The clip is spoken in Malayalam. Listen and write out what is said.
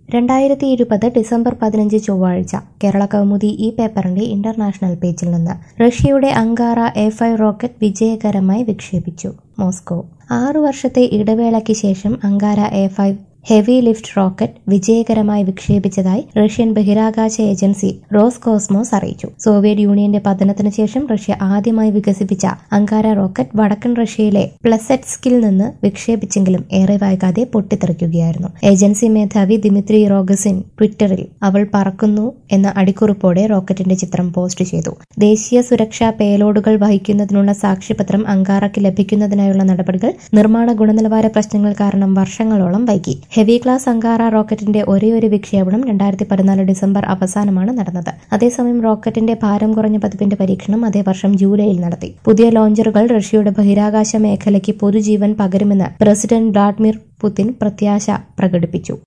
രണ്ടായിരത്തി ഇരുപത് ഡിസംബർ പതിനഞ്ച് ചൊവ്വാഴ്ച കേരള കൗമുദി ഈ പേപ്പറിന്റെ ഇന്റർനാഷണൽ പേജിൽ നിന്ന് റഷ്യയുടെ അങ്കാറ എ ഫൈവ് റോക്കറ്റ് വിജയകരമായി വിക്ഷേപിച്ചു മോസ്കോ ആറു വർഷത്തെ ഇടവേളയ്ക്ക് ശേഷം Angara A five heavy lift rocket വിജയകരമായി വിക്ഷേപിച്ചതായി റഷ്യൻ ബഹിരാകാശ ഏജൻസി റോസ്കോസ്മോസ് അറിയിച്ചു സോവിയറ്റ് യൂണിയന്റെ പതനത്തിന് ശേഷം റഷ്യ ആദ്യമായി വികസിപ്പിച്ച അങ്കാര റോക്കറ്റ് വടക്കൻ റഷ്യയിലെ പ്ലസെറ്റ്സ്കിൽ നിന്ന് വിക്ഷേപിച്ചെങ്കിലും ഏറെ വൈകാതെ പൊട്ടിത്തെറിക്കുകയായിരുന്നു ഏജൻസി മേധാവി ദിമിത്രി റോഗസിൻ ട്വിറ്ററിൽ അവൾ പറക്കുന്നു എന്ന അടിക്കുറിപ്പോടെ റോക്കറ്റിന്റെ ചിത്രം പോസ്റ്റ് ചെയ്തു ദേശീയ സുരക്ഷാ പേലോഡുകൾ വഹിക്കുന്നതിനുള്ള സാക്ഷ്യപത്രം അങ്കാറയ്ക്ക് ലഭിക്കുന്നതിനായുള്ള നടപടികൾ നിർമ്മാണ ഗുണനിലവാര പ്രശ്നങ്ങൾ കാരണം വർഷങ്ങളോളം വൈകി ഹെവി ക്ലാസ് അങ്കാറ റോക്കറ്റിന്റെ ഒരേയൊരു വിക്ഷേപണം രണ്ടായിരത്തി പതിനാല് ഡിസംബർ അവസാനമാണ് നടന്നത് അതേസമയം റോക്കറ്റിന്റെ ഭാരം കുറഞ്ഞ പതിപ്പിന്റെ പരീക്ഷണം അതേ വർഷം ജൂലൈയിൽ നടത്തി പുതിയ ലോഞ്ചറുകൾ റഷ്യയുടെ ബഹിരാകാശ മേഖലയ്ക്ക് പുതുജീവൻ പകരുമെന്ന് പ്രസിഡന്റ് വ്ളാഡിമിർ പുതിൻ പ്രത്യാശ പ്രകടിപ്പിച്ചു